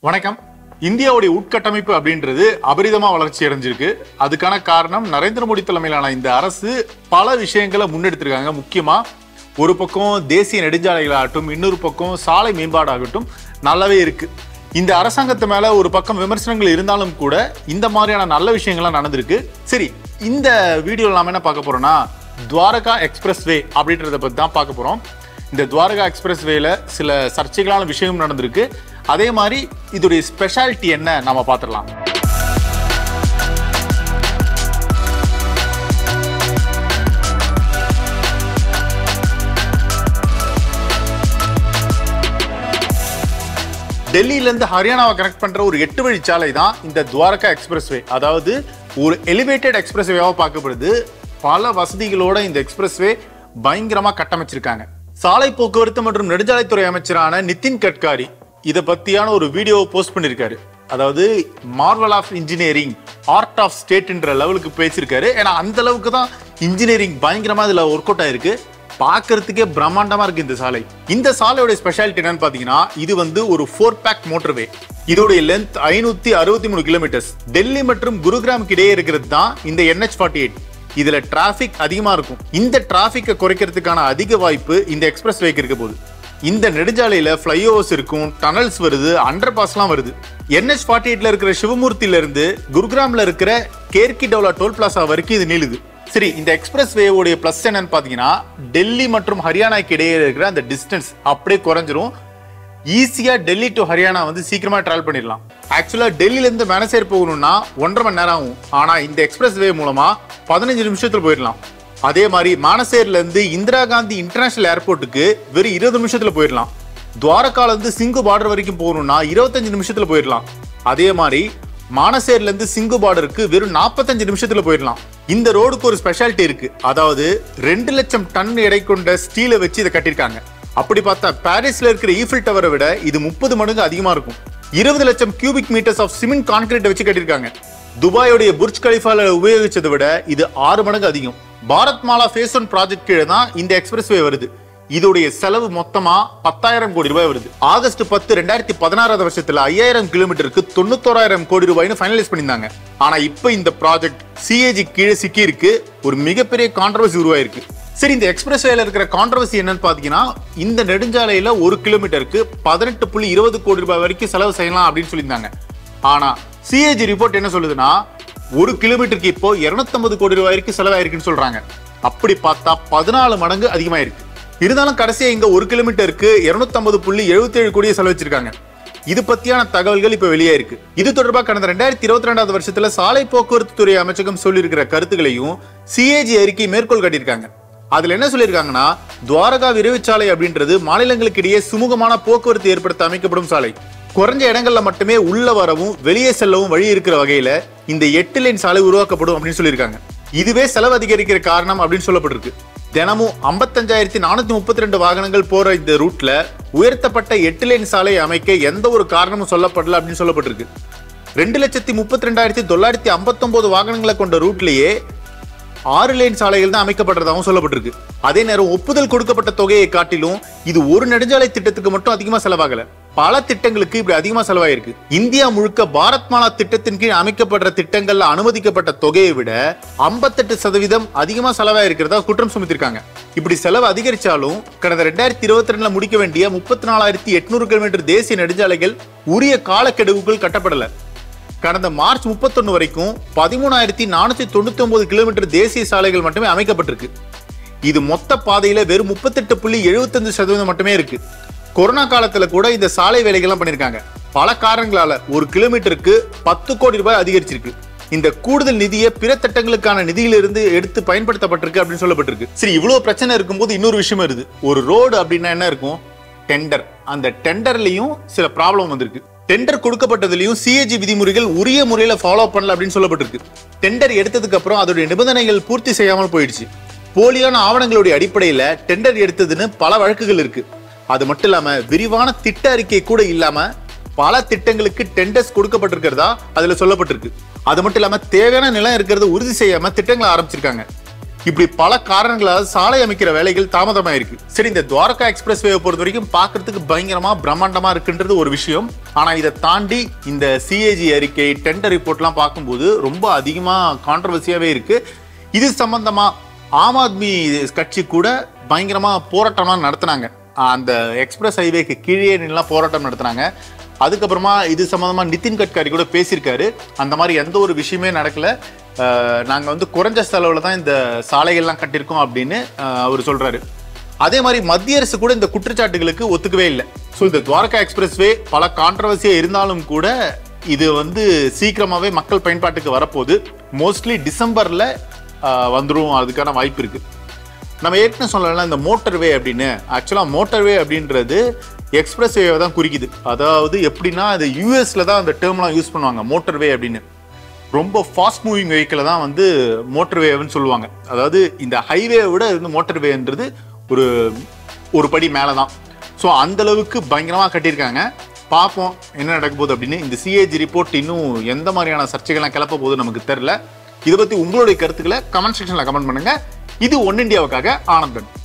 வணக்கம் இந்தியாவுடைய உட்கட்டமைப்பு அப்படின்றது அபரிதமா வளர்ச்சி அடைஞ்சிருக்கு அதுக்கான காரணம் நரேந்திர மோடி தலைமையிலான இந்த அரசு பல விஷயங்களை முன்னெடுத்திருக்காங்க முக்கியமா ஒரு பக்கம் தேசிய நெடுஞ்சாலைகளாகட்டும் இன்னொரு பக்கம் சாலை மேம்பாடாகட்டும் நல்லாவே இருக்கு இந்த அரசாங்கத்து மேல ஒரு பக்கம் விமர்சனங்கள் இருந்தாலும் கூட இந்த மாதிரியான நல்ல விஷயங்கள்லாம் நடந்திருக்கு சரி இந்த வீடியோல நாம என்ன பார்க்க போறோம்னா துவாரகா எக்ஸ்பிரஸ் வே அப்படின்றத பத்தி தான் பார்க்க போறோம் இந்த துவாரகா எக்ஸ்பிரஸ் வேல சில சர்ச்சைகளான விஷயம் நடந்திருக்கு அதே மாதிரி இதோடைய ஸ்பெஷாலிட்டி என்ன நாம பார்த்துடலாம் டெல்லியில இருந்து ஹரியானாவை கனெக்ட் பண்ற ஒரு எட்டு வழி சாலை தான் இந்த துவாரகா எக்ஸ்பிரஸ் வே அதாவது ஒரு எலிவேட்டட் எக்ஸ்பிரஸ் வேவா பார்க்கப்படுது பல வசதிகளோட இந்த எக்ஸ்பிரஸ் வே பயங்கரமா கட்டமைச்சிருக்காங்க சாலை போக்குவரத்து மற்றும் நெடுஞ்சாலைத்துறை அமைச்சரான நிதின் கட்காரி இத பத்தியான ஒரு வீடியோவை போஸ்ட் பண்ணிருக்காரு அதாவது Marvel of engineering art of ஸ்டேட்ன்ற லெவலுக்கு பேசியிருக்காரு ஏன்னா அந்த அளவுக்கு தான் இன்ஜினியரிங் பயங்கரமா இதுல ஒர்க் அவுட் ஆயிருக்கு பார்க்கறதுக்கே பிரம்மாண்டமா இருக்கு இந்த சாலை இந்த சாலையோட ஸ்பெஷாலிட்டி என்னன்னு பாத்தீங்கன்னா இது வந்து ஒரு ஃபோர் பேக் மோட்டர்வே இதோடைய லென்த் ஐநூத்தி அறுபத்தி மூணு கிலோமீட்டர்ஸ் டெல்லி மற்றும் குருகிராமுக்கு இடையே இருக்கிறது தான் இந்த என்ஹெச் ஃபார்ட்டி எயிட் இதுல டிராபிக் அதிகமா இருக்கும் இந்த டிராபிக்கை குறைக்கிறதுக்கான அதிக வாய்ப்பு இந்த எக்ஸ்பிரஸ் வேக்கு இருக்க போகுது இந்த நெடுஞ்சாலையில ஃபிளைஓவர்ஸ் இருக்கும் டனல்ஸ் வருது அண்டர் பாஸ்லாம் வருது என்ஹெச் ஃபார்ட்டி எயிட்ல இருக்கிற சிவமூர்த்தியில இருந்து குருகிராம்ல இருக்கிற கேர்கி டவுலா டோல் பிளாசா வரைக்கும் இது நீளுது சரி இந்த எக்ஸ்பிரஸ் வேவோடைய பிளஸ் என்னன்னு பாத்தீங்கன்னா டெல்லி மற்றும் ஹரியானாக்கு இடையே இருக்கிற அந்த டிஸ்டன்ஸ் அப்படியே குறைஞ்சிரும் ஈஸியா டெல்லி டு ஹரியானா வந்து சீக்கிரமா டிராவல் பண்ணிடலாம் ஆக்சுவலா டெல்லியில இருந்து மேனசேர் போகணும்னா ஒன்றரை மணி நேரம் ஆகும் ஆனா இந்த எக்ஸ்பிரஸ் வே மூலமா பதினஞ்சு நிமிஷத்துல போயிடலாம் அதே மாதிரி மானசேர்ல இருந்து இந்திரா காந்தி இன்டர்நேஷனல் ஏர்போர்ட்டுக்கு வெறும் இருபது நிமிஷத்துல போயிடலாம் துவாரகால இருந்து சிங்கு பார்டர் வரைக்கும் போகணும்னா இருபத்தஞ்சு நிமிஷத்துல போயிடலாம் அதே மாதிரி மானசேர்ல இருந்து சிங்கு பார்டருக்கு வெறும் நாற்பத்தஞ்சு நிமிஷத்துல போயிடலாம் இந்த ரோடுக்கு ஒரு ஸ்பெஷாலிட்டி இருக்கு அதாவது ரெண்டு லட்சம் டன் எடை கொண்ட ஸ்டீலை வச்சு இதை கட்டியிருக்காங்க அப்படி பார்த்தா பாரிஸ்ல இருக்கிற ஈஃபில் டவரை விட இது முப்பது மடங்கு அதிகமா இருக்கும் இருபது லட்சம் cubic metres of cement concrete வச்சு கட்டியிருக்காங்க துபாயோடைய புர்ஜ் கலிஃபால உபயோகிச்சதை விட இது ஆறு மடங்கு அதிகம் Bharat Mala phase one project கீழே தான் இந்த எக்ஸ்பிரஸ் வே வருது இதோடைய செலவு மொத்தமா பத்தாயிரம் கோடி ரூபாய் வருது ஆகஸ்ட் பத்து ரெண்டாயிரத்தி பதினாறாவது வருஷத்துல ஐயாயிரம் கிலோமீட்டருக்கு தொண்ணூத்தோராயிரம் கோடி ரூபாய்னு ஃபைனலைஸ் பண்ணியிருந்தாங்க ஆனா இப்போ இந்த ப்ராஜெக்ட் சிஏஜி கீழே சிக்கி இருக்கு ஒரு மிகப்பெரிய கான்ட்ரவர்சி உருவாயிருக்கு சரி இந்த எக்ஸ்பிரஸ் வேல இருக்கிற கான்ட்ரவர்சி என்னன்னு பாத்தீங்கன்னா இந்த நெடுஞ்சாலையில ஒரு கிலோமீட்டருக்கு பதினெட்டு புள்ளி இருபது கோடி ரூபாய் வரைக்கும் செலவு செய்யலாம் அப்படின்னு சொல்லியிருந்தாங்க ஆனா சிஏஜி ரிப்போர்ட் என்ன சொல்லுதுன்னா ஒரு கிலோமீட்டருக்கு இப்போ 250 கோடி ரூபாய் வரைக்கும் செலவாயிருக்குன்னு சொல்றாங்க அப்படி பார்த்தா பதினாலு மடங்கு அதிகமாயிருக்கு இருந்தாலும் கடைசியா இங்க ஒரு கிலோமீட்டருக்கு 250 புள்ளி எழுபத்தி ஏழு கோடியை செலவச்சிருக்காங்க இது பத்தியான தகவல்கள் இப்ப வெளியே இருக்கு இது தொடர்பாக கடந்த ரெண்டாயிரத்தி இருபத்தி ரெண்டாவது வருஷத்துல சாலை போக்குவரத்து துறை அமைச்சகம் சொல்லியிருக்கிற கருத்துக்களையும் சிஏஜி அறிக்கை மேற்கோள் காட்டியிருக்காங்க அதுல என்ன சொல்லியிருக்காங்கன்னா துவாரகா விரைவுச்சாலை அப்படின்றது மாநிலங்களுக்கு இடையே சுமூகமான போக்குவரத்து ஏற்படுத்த அமைக்கப்படும் சாலை குறைஞ்ச இடங்கள்ல மட்டுமே உள்ள வரவும் வெளியே செல்லவும் வழி இருக்கிற வகையில இந்த எட்டு லேன் சாலை உருவாக்கப்படும் அப்படின்னு சொல்லியிருக்காங்க இதுவே செலவு அதிகரிக்கிற காரணம் அப்படின்னு சொல்லப்பட்டிருக்கு தினமும் ஐம்பத்தஞ்சாயிரத்தி நானூத்தி முப்பத்தி ரெண்டு வாகனங்கள் போற இந்த ரூட்ல உயர்த்தப்பட்ட எட்டு லேன் சாலை அமைக்க எந்த ஒரு காரணமும் சொல்லப்படல அப்படின்னு சொல்லப்பட்டிருக்கு ரெண்டு லட்சத்தி முப்பத்தி ரெண்டாயிரத்தி தொள்ளாயிரத்தி ஐம்பத்தொன்பது வாகனங்களை கொண்ட ரூட்லயே ஆறு லேன் சாலைகள் தான் அமைக்கப்படுறதாகவும் சொல்லப்பட்டிருக்கு அதே நேரம் ஒப்புதல் கொடுக்கப்பட்ட தொகையை காட்டிலும் இது ஒரு நெடுஞ்சாலை திட்டத்துக்கு மட்டும் அதிகமா செலவாகல பல திட்டங்களுக்கு இப்படி அதிகமா செலவாயிருக்கு இந்தியா முழுக்க பாரத் மாலா திட்டத்தின் கீழ் அமைக்கப்படுற திட்டங்கள்ல அனுமதிக்கப்பட்ட தொகையை விட 58% சதவீதம் அதிகமா செலவாயிருக்கிறதா குற்றம் சுமத்திருக்காங்க இப்படி செலவு அதிகரிச்சாலும் கடந்த ரெண்டாயிரத்தி இருபத்தி ரெண்டுல முடிக்க வேண்டிய முப்பத்தி நாலாயிரத்தி எட்நூறு கிலோமீட்டர் தேசிய நெடுஞ்சாலைகள் உரிய காலக்கெடுவுக்குள் கட்டப்படல கடந்த மார்ச் 31 வரைக்கும் பதிமூணாயிரத்தி நானூத்தி தொண்ணூத்தி ஒன்பது கிலோமீட்டர் தேசிய சாலைகள் மட்டுமே அமைக்கப்பட்டிருக்கு இது மொத்த பாதையில வெறும் முப்பத்தெட்டு புள்ளி எழுபத்தஞ்சு சதவீதம் மட்டுமே இருக்கு கொரோனா காலத்துல கூட இந்த சாலை வேலைகள்லாம் பண்ணிருக்காங்க பல காரணங்களால ஒரு கிலோமீட்டருக்கு பத்து கோடி ரூபாய் அதிகரிச்சிருக்கு இந்த கூடுதல் நிதியை பிற திட்டங்களுக்கான நிதியிலிருந்து எடுத்து பயன்படுத்தப்பட்டிருக்கு அப்படின்னு சொல்லப்பட்டிருக்கு சரி இவ்வளவு பிரச்சனை இருக்கும்போது இன்னொரு விஷயம் வருது ஒரு ரோடு அப்படின்னா என்ன இருக்கும் டெண்டர் அந்த டெண்டர்லயும் சில ப்ராப்ளம் வந்திருக்கு டெண்டர் கொடுக்கப்பட்டதுலயும் சிஏஜி விதிமுறைகள் உரிய முறையில ஃபாலோ பண்ணல அப்படின்னு சொல்லப்பட்டிருக்கு டெண்டர் எடுத்ததுக்கு அப்புறம் அதோடைய நிபந்தனைகள் பூர்த்தி செய்யாமல் போயிடுச்சு போலியான ஆவணங்களுடைய அடிப்படையில டெண்டர் எடுத்ததுன்னு பல வழக்குகள் இருக்கு அது மட்டும் இல்லாம விரிவான திட்ட அறிக்கை கூட இல்லாம பல திட்டங்களுக்கு டெண்டர்ஸ் கொடுக்கப்பட்டிருக்கிறதா அதுல சொல்லப்பட்டிருக்கு அது மட்டும் இல்லாம தேவையான நிலம் இருக்கிறத உறுதி செய்யாம திட்டங்களை ஆரம்பிச்சிருக்காங்க இப்படி பல காரணங்களால் சாலை அமைக்கிற வேலைகள் தாமதமாயிருக்கு சரி இந்த துவாரகா எக்ஸ்பிரஸ் வேவை பொறுத்த வரைக்கும் பார்க்கறதுக்கு பயங்கரமா பிரம்மாண்டமா இருக்குன்றது ஒரு விஷயம் ஆனா இதை தாண்டி இந்த சிஏஜி அறிக்கை டெண்டர் ரிப்போர்ட்லாம் பார்க்கும்போது ரொம்ப அதிகமா கான்ட்ரவர்சியாவே இருக்கு இது சம்பந்தமா ஆம் ஆத்மி கட்சி கூட பயங்கரமா போராட்டம்லாம் நடத்துனாங்க அந்த எக்ஸ்பிரஸ் ஹைவேக்கு கீழே நின்னுலாம் போராட்டம் நடத்துனாங்க அதுக்கப்புறமா இது சம்பந்தமா நிதின் கட்காரி கூட பேசியிருக்காரு அந்த மாதிரி எந்த ஒரு விஷயமே நடக்கல அஹ், நாங்க வந்து குறைஞ்ச செலவுல தான் இந்த சாலைகள்லாம் கட்டியிருக்கோம் அப்படின்னு அஹ், அவர் சொல்றாரு அதே மாதிரி மத்திய அரசு கூட இந்த குற்றச்சாட்டுகளுக்கு ஒத்துக்கவே இல்லை ஸோ இந்த துவாரகா எக்ஸ்பிரஸ் வே பல கான்ட்ரவர்சியா இருந்தாலும் கூட இது வந்து சீக்கிரமாவே மக்கள் பயன்பாட்டுக்கு வரப்போகுது மோஸ்ட்லி டிசம்பர்ல அஹ், வந்துரும் அதுக்கான வாய்ப்பு இருக்கு நம்ம ஏற்கனவே சொல்லலாம் இந்த மோட்டர்வே அப்படின்னு ஆக்சுவலாக மோட்டர்வே அப்படின்றது எக்ஸ்பிரஸ் வேவை தான் குறிக்குது அதாவது எப்படின்னா அது யூஎஸ்ல தான் அந்த டேர்ம்லாம் யூஸ் பண்ணுவாங்க மோட்டர்வே அப்படின்னு ரொம்ப ஃபாஸ்ட் மூவிங் வெஹிக்கிளை தான் வந்து மோட்டர் வேவ்னு சொல்லுவாங்க அதாவது இந்த ஹைவே விட இது வந்து மோட்டர் வேன்றது ஒரு ஒரு படி மேலே தான் ஸோ அந்த அளவுக்கு பயங்கரமாக கட்டியிருக்காங்க பார்ப்போம் என்ன நடக்க போகுது அப்படின்னு இந்த சிஏஜி ரிப்போர்ட் இன்னும் எந்த மாதிரியான சர்ச்சைகள்லாம் கிளப்ப போகுது நமக்கு தெரில இதை பற்றி உங்களுடைய கருத்துக்களை கமெண்ட் செக்ஷனில் கமெண்ட் பண்ணுங்க இது ஒன் இந்தியாவுக்காக ஆனந்தன்